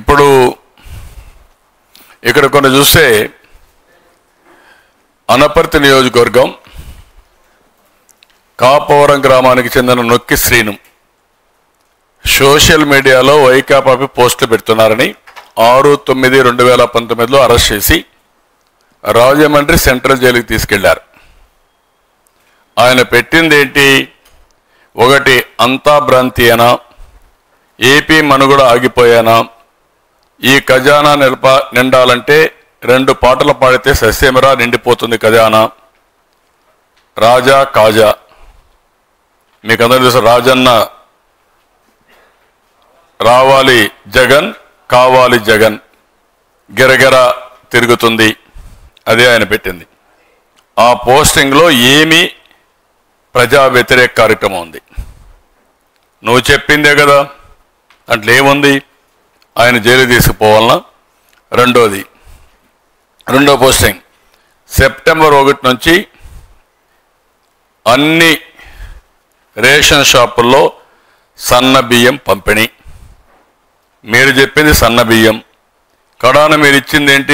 ఇప్పుడు ఇక్కడ కొన్ని చూస్తే అనపర్తి నియోజకవర్గం కాపవరం గ్రామానికి చెందిన నొక్కి శ్రీను సోషల్ మీడియాలో వైకాపాపి పోస్టులు పెడుతున్నారని ఆరు తొమ్మిది రెండు వేల పంతొమ్మిదిలో అరెస్ట్ చేసి రాజమండ్రి సెంట్రల్ జైలుకి తీసుకెళ్లారు ఆయన పెట్టింది ఏంటి ఒకటి అంతా భ్రాంతి అనా ఏపీ మనుగడ ఆగిపోయానా ఈ ఖజానా నిలప నిండాలంటే రెండు పాటలు పాడితే సస్యమరా నిండిపోతుంది ఖజానా రాజా కాజా మీకు అందరూ తెలుసు రాజన్న రావాలి జగన్ కావాలి జగన్ గిరగిర తిరుగుతుంది అదే ఆయన పెట్టింది ఆ పోస్టింగ్లో ఏమీ ప్రజా వ్యతిరేక కార్యక్రమం ఉంది నువ్వు చెప్పిందే కదా దాంట్లో ఏముంది ఆయన జైలు తీసుకుపోవాలనా రెండోది రెండో పోస్టింగ్ సెప్టెంబర్ ఒకటి నుంచి అన్ని రేషన్ షాపుల్లో సన్న బియ్యం పంపిణీ మీరు చెప్పింది సన్న బియ్యం కడాన మీరు ఇచ్చింది ఏంటి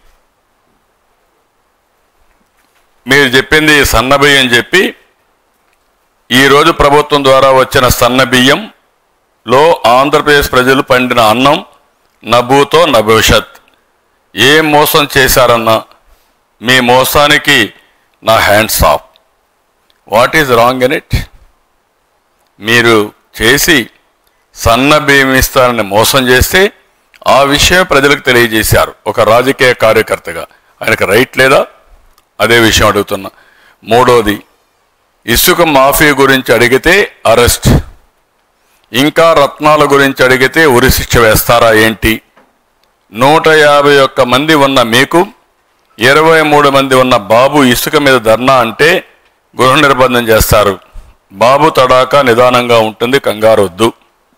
మీరు చెప్పింది సన్న బియ్యం చెప్పి ఈరోజు ప్రభుత్వం ద్వారా వచ్చిన సన్న బియ్యంలో ఆంధ్రప్రదేశ్ ప్రజలు పండిన అన్నం నభూతో నభవిష్యత్ ఏం మోసం చేశారన్నా మీ మోసానికి నా hands off what is wrong in it మీరు చేసి సన్న బియ్యం ఇస్తారని మోసం చేస్తే ఆ విషయం ప్రజలకు తెలియజేశారు ఒక రాజకీయ కార్యకర్తగా ఆయనకు రైట్ లేదా అదే విషయం అడుగుతున్నా మూడోది ఇసుక మాఫీ గురించి అడిగితే అరెస్ట్ ఇంకా రత్నాల గురించి అడిగితే ఉరి శిక్ష వేస్తారా ఏంటి నూట యాభై ఒక్క మంది ఉన్న మీకు ఇరవై మూడు మంది ఉన్న బాబు ఇసుక మీద ధర్నా అంటే గృహ నిర్బంధం చేస్తారు బాబు తడాక నిదానంగా ఉంటుంది కంగారొద్దు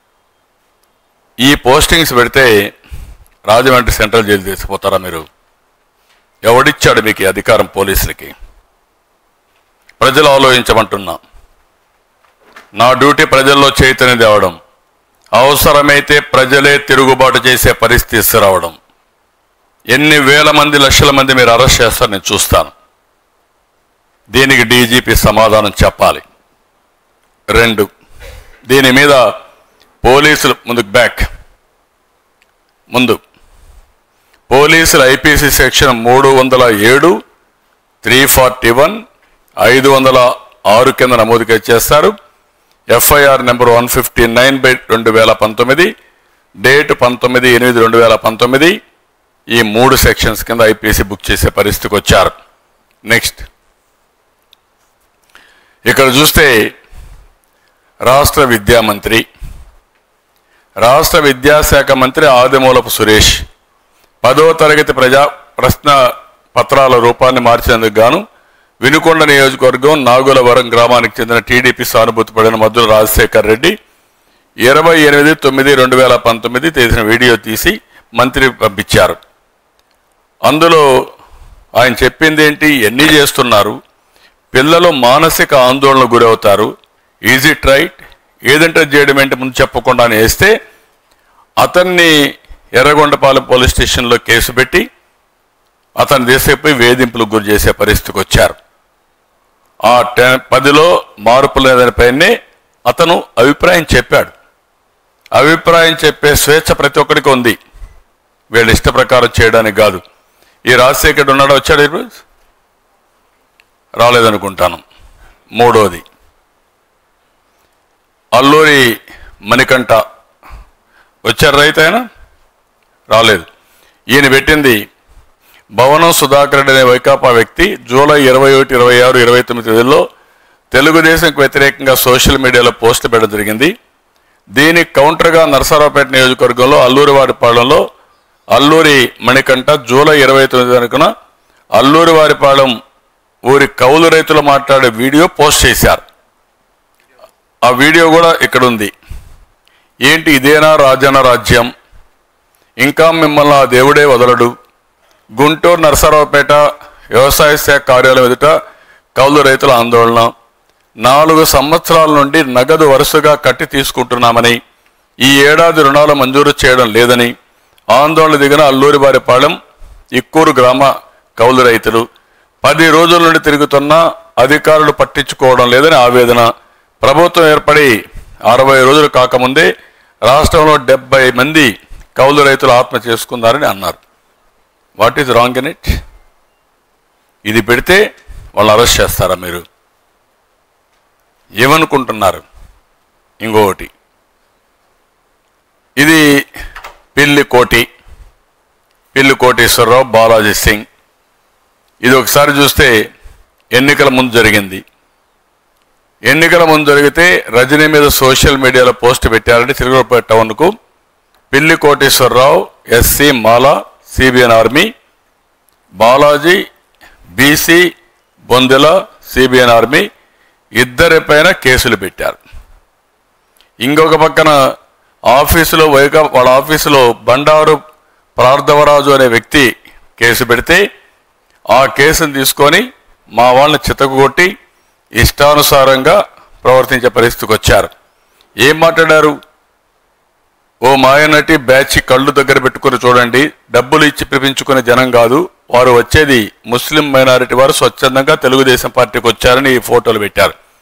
ఈ పోస్టింగ్స్ పెడితే రాజమండ్రి సెంట్రల్ జైలు తీసుకుపోతారా మీరు ఎవడిచ్చాడు మీకు ఈ అధికారం పోలీసులకి ప్రజలు ఆలోచించమంటున్నా నా డ్యూటీ ప్రజల్లో చైతన్యం తేవడం అవసరమైతే ప్రజలే తిరుగుబాటు చేసే పరిస్థితి తీసుకురావడం ఎన్ని వేల మంది లక్షల మంది మీరు అరెస్ట్ చేస్తారు నేను చూస్తాను దీనికి డీజీపీ సమాధానం చెప్పాలి రెండు దీని మీద పోలీసులు ముందుకు బ్యాక్ ముందు పోలీసులు ఐపీసీ సెక్షన్ మూడు వందల ఏడు త్రీ ఫార్టీ వన్ ఐదు వందల ఆరు కింద నమోదు చేస్తారు FIR number one fifty nine by రెండు వేల పంతొమ్మిది డేట్ పంతొమ్మిది ఎనిమిది రెండు వేల పంతొమ్మిది ఈ మూడు సెక్షన్స్ కింద ఐపీసీ బుక్ చేసే పరిస్థితికి వచ్చారు నెక్స్ట్ ఇక్కడ చూస్తే రాష్ట్ర విద్యామంత్రి రాష్ట్ర విద్యాశాఖ మంత్రి ఆదిమూలపు సురేష్ పదో తరగతి ప్రజా ప్రశ్న పత్రాల రూపాన్ని మార్చినందుకు గాను వినుకొండ నియోజకవర్గం నాగులవరం గ్రామానికి చెందిన టీడీపీ సానుభూతి పడిన మద్దుల రాజశేఖర్ రెడ్డి ఇరవై ఎనిమిది తొమ్మిది రెండు వేల పంతొమ్మిది తీసిన వీడియో తీసి మంత్రి పంపించారు అందులో ఆయన చెప్పింది ఏంటి ఎన్ని చేస్తున్నారు పిల్లలు మానసిక ఆందోళనకు గురవుతారు ఈజ్ ఇట్ రైట్ ఏదంటే చేయడం ఏంటి ముందు చెప్పకుండా అని వేస్తే అతన్ని ఎర్రగొండపాలెం పోలీస్ స్టేషన్లో కేసు పెట్టి అతను తీసుకుపోయి వేధింపులకు గురి చేసే పరిస్థితికి వచ్చారు ఆ టెన్ పదిలో మార్పు లేదని పైనే అతను అభిప్రాయం చెప్పాడు అభిప్రాయం చెప్పే స్వేచ్ఛ ప్రతి ఒక్కరికి ఉంది వీళ్ళ ఇష్ట ప్రకారం చేయడానికి కాదు ఈ రాజశేఖర్ ఉన్నాడు వచ్చాడు ఇప్పుడు రాలేదనుకుంటాను మూడోది అల్లూరి మణికంఠ వచ్చారు రైతు ఆయన రాలేదు ఈయన పెట్టింది భవనం సుధాకర్ రెడ్డి అనే వైకాపా వ్యక్తి జూలై ఇరవై ఒకటి ఇరవై ఆరు ఇరవై తొమ్మిది తేదీల్లో తెలుగుదేశంకు వ్యతిరేకంగా సోషల్ మీడియాలో పోస్టులు పెట్టడం జరిగింది దీనికి కౌంటర్గా నరసరావుపేట నియోజకవర్గంలో అల్లూరివారిపాలెంలో అల్లూరి మణికంఠ జూలై ఇరవై తొమ్మిది వరకున అల్లూరివారిపాలెం ఊరి కౌలు రైతులు మాట్లాడే వీడియో పోస్ట్ చేశారు ఆ వీడియో కూడా ఇక్కడ ఉంది ఏంటి ఇదేనా రాజన్న రాజ్యం ఇంకా మిమ్మల్ని ఆ దేవుడే వదలడు గుంటూరు నరసరావుపేట వ్యవసాయ శాఖ కార్యాలయం ఎదుట కౌలు రైతుల ఆందోళన నాలుగు సంవత్సరాల నుండి నగదు వరుసగా కట్టి తీసుకుంటున్నామని ఈ ఏడాది రుణాలు మంజూరు చేయడం లేదని ఆందోళన దిగిన అల్లూరివారిపాలెం ఇక్కూరు గ్రామ కౌలు రైతులు పది రోజుల నుండి తిరుగుతున్న అధికారులు పట్టించుకోవడం లేదని ఆవేదన ప్రభుత్వం ఏర్పడి అరవై రోజులు కాకముందే రాష్ట్రంలో డెబ్బై మంది కౌలు రైతులు ఆత్మ చేసుకున్నారని అన్నారు what is wrong in it ఇది పెడితే వాళ్ళు అరెస్ట్ చేస్తారా మీరు ఏమనుకుంటున్నారు ఇంకొకటి ఇది పిల్లి కోటి పిల్లి కోటేశ్వరరావు బాలాజీ సింగ్ ఇది ఒకసారి చూస్తే ఎన్నికల ముందు జరిగింది ఎన్నికల ముందు జరిగితే రజనీ మీద సోషల్ మీడియాలో పోస్ట్ పెట్టారంటే తిరుగుపేట టౌన్కు Pilli Koteswararao SC Mala CBN army Balaji BC Bondela CBN army ఇద్దరిపైన కేసులు పెట్టారు ఇంకొక పక్కన ఆఫీసులో వైకా వాళ్ళ ఆఫీసులో బండారు ప్రార్థవరాజు అనే వ్యక్తి కేసు పెడితే ఆ కేసును తీసుకొని మా వాళ్ళని చితకగొట్టి ఇష్టానుసారంగా ప్రవర్తించే పరిస్థితికి వచ్చారు ఏం మాట్లాడారు ఓ మాయనటి బ్యాచ్ కళ్ళు దగ్గర పెట్టుకుని చూడండి డబ్బులు ఇచ్చి పిలిపించుకునే జనం కాదు వారు వచ్చేది ముస్లిం మైనారిటీ వారు స్వచ్ఛందంగా తెలుగుదేశం పార్టీకి వచ్చారని ఈ ఫోటోలు పెట్టారు